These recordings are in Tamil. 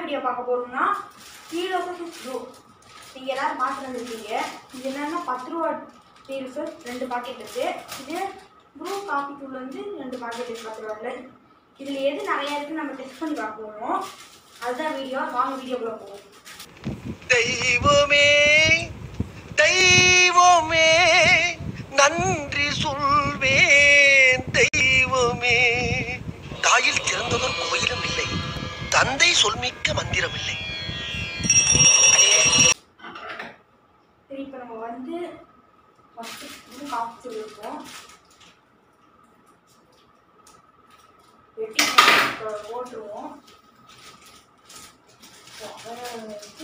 வீடியோ பார்க்க போறோம்னா ஹீரோ ப்ளூ நீங்கள் எல்லாரும் பார்த்து வந்துருக்கீங்க இது என்னன்னா பத்து ரூபா ஹீரோ ரெண்டு பாக்கெட் இருக்கு இது ப்ளூ காஃபி தூள் வந்து ரெண்டு பாக்கெட் இருக்கு பத்து ரூபாயில் இதில் எது நிறையா இருக்குன்னு நம்ம டெஸ்ட் பண்ணி பார்க்க போகிறோம் அதுதான் வீடியோ வாங்க வீடியோக்குள்ள போவோம் தெய்வமே தெய்வமே நன்றி சொல்வேன் தெய்வமே தாயில் திறந்ததொரு கோயிலும் இல்லை தந்தை சொல்மிக்க மந்திரம் இல்லை சரி இப்போ நம்ம வந்து ஃபஸ்ட்டு இது காஃபி தூள் இருக்கும் வெட்டி போட்டு- போட்டுருவோம் So, அதை வந்து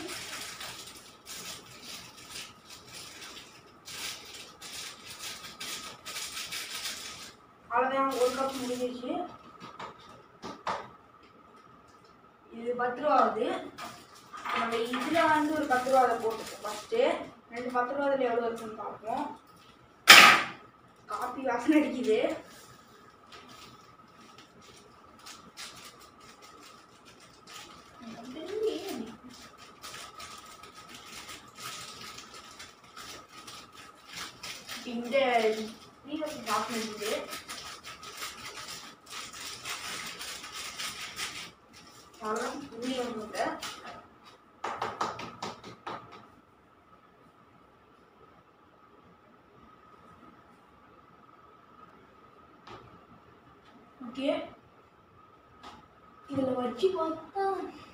அவ்வளோதான் ஒரு கப் முடிஞ்சிருச்சு இது பத்து ரூபா ஆகுது நம்ம இதில் வந்து ஒரு பத்து ரூபா அதை போட்டுப்போம் ஃபஸ்ட்டு ரெண்டு பத்து ரூபா அதில் எவ்வளோ இருக்குன்னு பார்ப்போம் காப்பி வாசனை அடிக்குது இந்த வீடியோக்கு வாசனை அடிக்குது அவ்வளோதான் புளி ஒன்றும் இல்லை ஓகே இதில் வச்சு பார்த்தா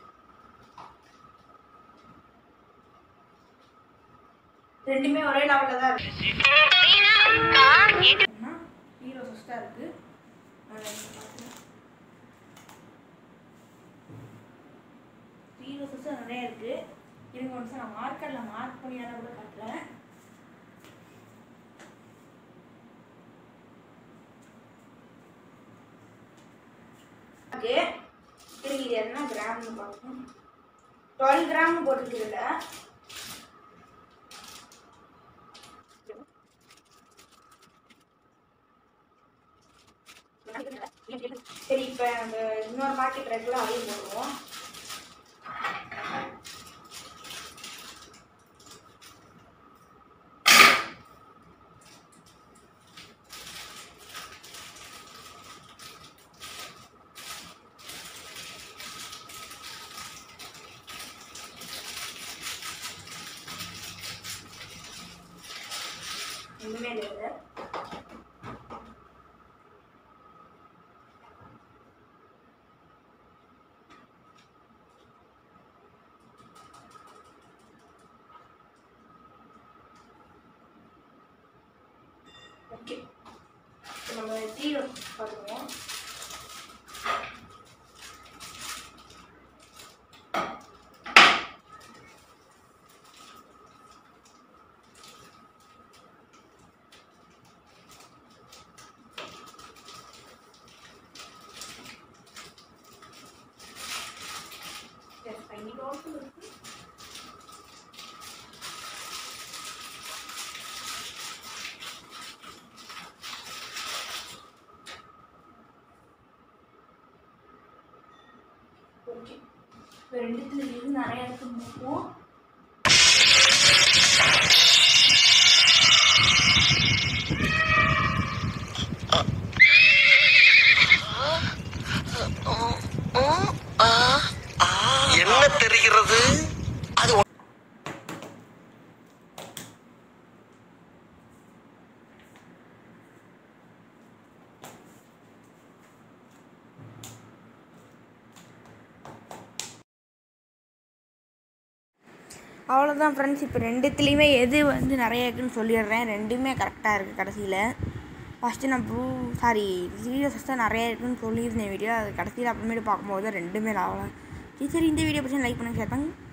ரெண்டுமே ஒரே லெவலில் தான் இருக்கு ஹீரோ சுஸ்டாக இருக்கு ஹீரோ சுஸ்டாக நிறைய இருக்கு இருங்க ஒரு நிமிஷம் நான் மார்க்கரில் மார்க் பண்ணி வேணா கூட காட்டுறேன் ஓகே திரும்பி இது என்ன கிராம்னு பார்ப்போம் டுவெல் கிராம் போட்டிருக்கு இதில் சரி இப்போ அந்த இன்னொரு பாக்கெட் இருக்குல்ல அதையும் போடுவோம் ஒன்றுமே இல்லை ஓகே இப்போ நம்ம ஜீரோ பார்த்துக்குவோம் Yes, I need also listen. Okay இப்போ ரெண்டுத்துல இருந்து நிறைய இருக்கு பார்ப்போம் என்ன தெரிகிறது அது ஒ- அவ்வளோதான் ஃப்ரெண்ட்ஸ் இப்போ ரெண்டுத்துலேயுமே எது வந்து நிறைய இருக்குன்னு சொல்லிடுறேன் ரெண்டுமே கரெக்டாக இருக்குது கடைசியில் ஃபஸ்ட்டு நான் ப்ளூ சாரி சீரியஸ் தான் நிறைய இருக்குன்னு சொல்லியிருந்தேன் வீடியோ அது கடைசியில் அப்புறமேட்டு பார்க்கும்போது ரெண்டுமே லாவலாம் சரி சரி இந்த வீடியோ பற்றி லைக் பண்ணுங்க ஷேர் பண்ணுங்க